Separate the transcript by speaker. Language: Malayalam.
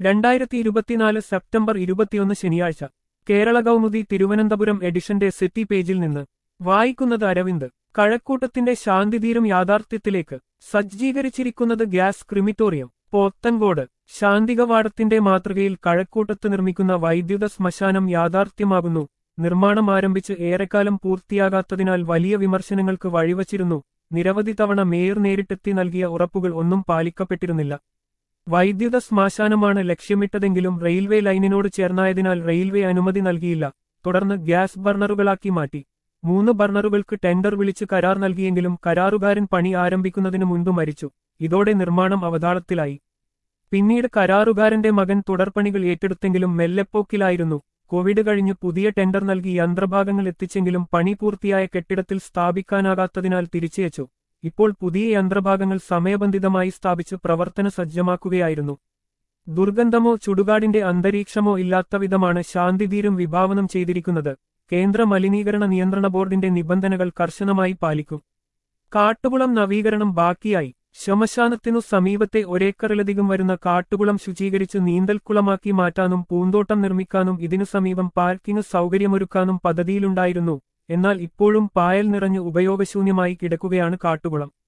Speaker 1: രണ്ടായിരത്തി ഇരുപത്തിനാല് സെപ്റ്റംബർ ഇരുപത്തിയൊന്ന് ശനിയാഴ്ച കേരള കൗമുദി തിരുവനന്തപുരം എഡിഷന്റെ സിറ്റി പേജിൽ നിന്ന് വായിക്കുന്നത് അരവിന്ദ് കഴക്കൂട്ടത്തിന്റെ ശാന്തിതീരം യാഥാർത്ഥ്യത്തിലേക്ക് സജ്ജീകരിച്ചിരിക്കുന്നത് ഗ്യാസ് ക്രിമിറ്റോറിയം പോത്തൻകോട് ശാന്തികവാടത്തിന്റെ മാതൃകയിൽ കഴക്കൂട്ടത്ത് നിർമ്മിക്കുന്ന വൈദ്യുത ശ്മശാനം യാഥാർത്ഥ്യമാകുന്നു നിർമ്മാണം ആരംഭിച്ച് ഏറെക്കാലം പൂർത്തിയാകാത്തതിനാൽ വലിയ വിമർശനങ്ങൾക്ക് വഴിവച്ചിരുന്നു നിരവധി തവണ മേയർ നേരിട്ടെത്തി നൽകിയ ഉറപ്പുകൾ ഒന്നും പാലിക്കപ്പെട്ടിരുന്നില്ല വൈദ്യുത ശ്മശാനമാണ് ലക്ഷ്യമിട്ടതെങ്കിലും റെയിൽവേ ലൈനിനോട് ചേർന്നായതിനാൽ റെയിൽവേ അനുമതി നൽകിയില്ല തുടർന്ന് ഗ്യാസ് ബർണറുകളാക്കി മാറ്റി മൂന്ന് ബർണറുകൾക്ക് ടെൻഡർ വിളിച്ച് കരാർ നൽകിയെങ്കിലും കരാറുകാരൻ പണി ആരംഭിക്കുന്നതിനു മുൻപ് മരിച്ചു ഇതോടെ നിർമ്മാണം അവതാളത്തിലായി പിന്നീട് കരാറുകാരന്റെ മകൻ തുടർപ്പണികൾ ഏറ്റെടുത്തെങ്കിലും മെല്ലെപ്പോക്കിലായിരുന്നു കോവിഡ് കഴിഞ്ഞ് പുതിയ ടെൻഡർ നൽകി യന്ത്രഭാഗങ്ങൾ എത്തിച്ചെങ്കിലും പണി പൂർത്തിയായ കെട്ടിടത്തിൽ സ്ഥാപിക്കാനാകാത്തതിനാൽ തിരിച്ചയച്ചു ഇപ്പോൾ പുതിയ യന്ത്രഭാഗങ്ങൾ സമയബന്ധിതമായി സ്ഥാപിച്ച് പ്രവർത്തന സജ്ജമാക്കുകയായിരുന്നു ദുർഗന്ധമോ ചുടുകാടിന്റെ അന്തരീക്ഷമോ ഇല്ലാത്ത വിധമാണ് ശാന്തിതീരം വിഭാവനം ചെയ്തിരിക്കുന്നത് കേന്ദ്ര മലിനീകരണ നിയന്ത്രണ ബോർഡിന്റെ നിബന്ധനകൾ കർശനമായി പാലിക്കും കാട്ടുകുളം നവീകരണം ബാക്കിയായി ശ്മശാനത്തിനു സമീപത്തെ ഒരേക്കറിലധികം വരുന്ന കാട്ടുകുളം ശുചീകരിച്ച് നീന്തൽക്കുളമാക്കി മാറ്റാനും പൂന്തോട്ടം നിർമ്മിക്കാനും ഇതിനു സമീപം പാർക്കിംഗ് സൗകര്യമൊരുക്കാനും പദ്ധതിയിലുണ്ടായിരുന്നു എന്നാൽ ഇപ്പോഴും പായൽ നിറഞ്ഞ് ഉപയോഗശൂന്യമായി കിടക്കുകയാണ് കാട്ടുകുളം